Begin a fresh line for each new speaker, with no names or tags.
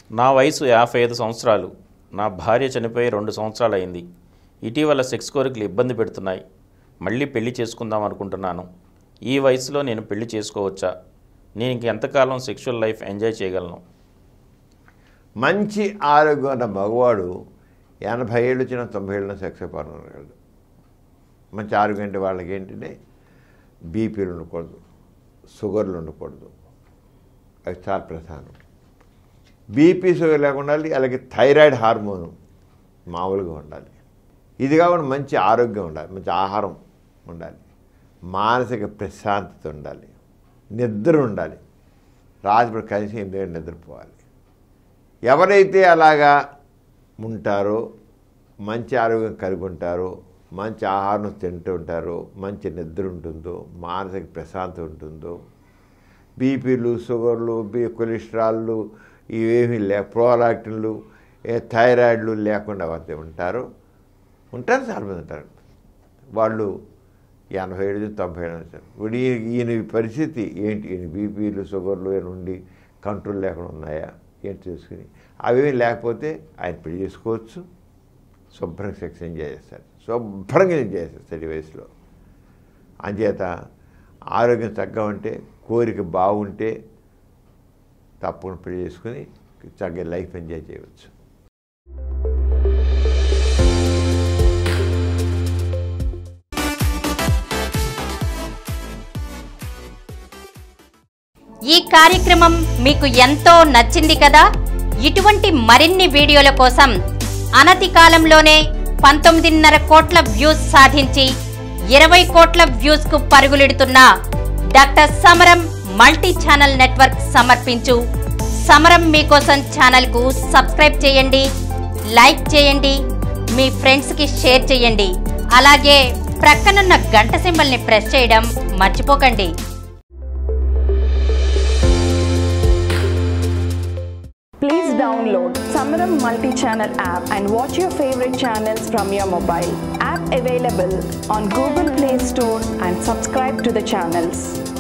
నా వయసు యాభై ఐదు సంవత్సరాలు నా భార్య చనిపోయి రెండు సంవత్సరాలు అయింది ఇటీవల సెక్స్ కోరికలు ఇబ్బంది పెడుతున్నాయి మళ్ళీ పెళ్లి చేసుకుందాం అనుకుంటున్నాను ఈ వయసులో నేను పెళ్లి చేసుకోవచ్చా నేను ఇంకెంతకాలం సెక్షువల్ లైఫ్ ఎంజాయ్ చేయగలను
మంచి ఆరోగ్యం ఉన్న మగవాడు ఎనభై ఏళ్ళు వచ్చిన తొంభై ఏళ్ళ సెక్స్ పడగలడు మంచి ఆరోగ్యం అంటే వాళ్ళకి ఏంటంటే బీపీలు ఉండకూడదు షుగర్లు ఉండకూడదు అది చాలా ప్రధానం బీపీ షుగర్ లేకుండా ఉండాలి అలాగే థైరాయిడ్ హార్మోన్ మామూలుగా ఉండాలి ఇది కాకుండా మంచి ఆరోగ్యం ఉండాలి మంచి ఆహారం ఉండాలి మానసిక ప్రశాంతత ఉండాలి నిద్ర ఉండాలి రాత్రి కనీసం ఎనిమిది గంటలు నిద్రపోవాలి ఎవరైతే అలాగా ఉంటారో మంచి ఆరోగ్యం కలిగి ఉంటారో మంచి ఆహారం తింటూ ఉంటారో మంచి నిద్ర ఉంటుందో మానసిక ప్రశాంతత ఉంటుందో బీపీలు షుగర్లు బీ కొలెస్ట్రాల్లు ఇవేమీ లే ప్రోలాక్టిన్లు ఏ థైరాయిడ్లు లేకుండా ఎవరైతే ఉంటారో ఉంటారు చాలామంది ఉంటారు వాళ్ళు ఎనభై ఏడు నుంచి తొంభై ఏడు వచ్చారు ఇప్పుడు ఈయన ఈయన పరిస్థితి ఏంటి ఈయన బీపీలు షుగర్లు ఏమైనా ఉండి కంట్రోల్ లేకుండా ఉన్నాయా ఏంటి చూసుకుని అవేమీ లేకపోతే ఆయన పెళ్లి చేసుకోవచ్చు శుభ్రంగా సెక్స్ ఎంజాయ్ చేస్తాడు శుభ్రంగా ఎంజాయ్ చేస్తాడు ఈ వయసులో అంచేత ఆరోగ్యం చక్కగా ఉంటే కోరిక బాగుంటే తప్పకుండా పెళ్లి చేసుకుని చక్కగా లైఫ్ ఎంజాయ్ చేయవచ్చు
ఈ కార్యక్రమం మీకు ఎంతో నచ్చింది కదా ఇటువంటి మరిన్ని వీడియోల కోసం అనతి కాలంలోనే పంతొమ్మిదిన్నర కోట్ల వ్యూస్ సాధించి ఇరవై కోట్ల వ్యూస్ కు పరుగులెడుతున్న doctor Samaram multi channel network సమర్పించు సమరం మీకోసం ఛానల్ కు సబ్స్క్రైబ్ చేయండి లైక్ చేయండి మీ ఫ్రెండ్స్ కి షేర్ చేయండి అలాగే ప్రక్కనున్న గంట సింబల్ ని ప్రెస్ చేయడం మర్చిపోకండి
Please download Samaram multi-channel app and watch your favorite channels from your mobile. App available on Google Play Store and subscribe to the channels.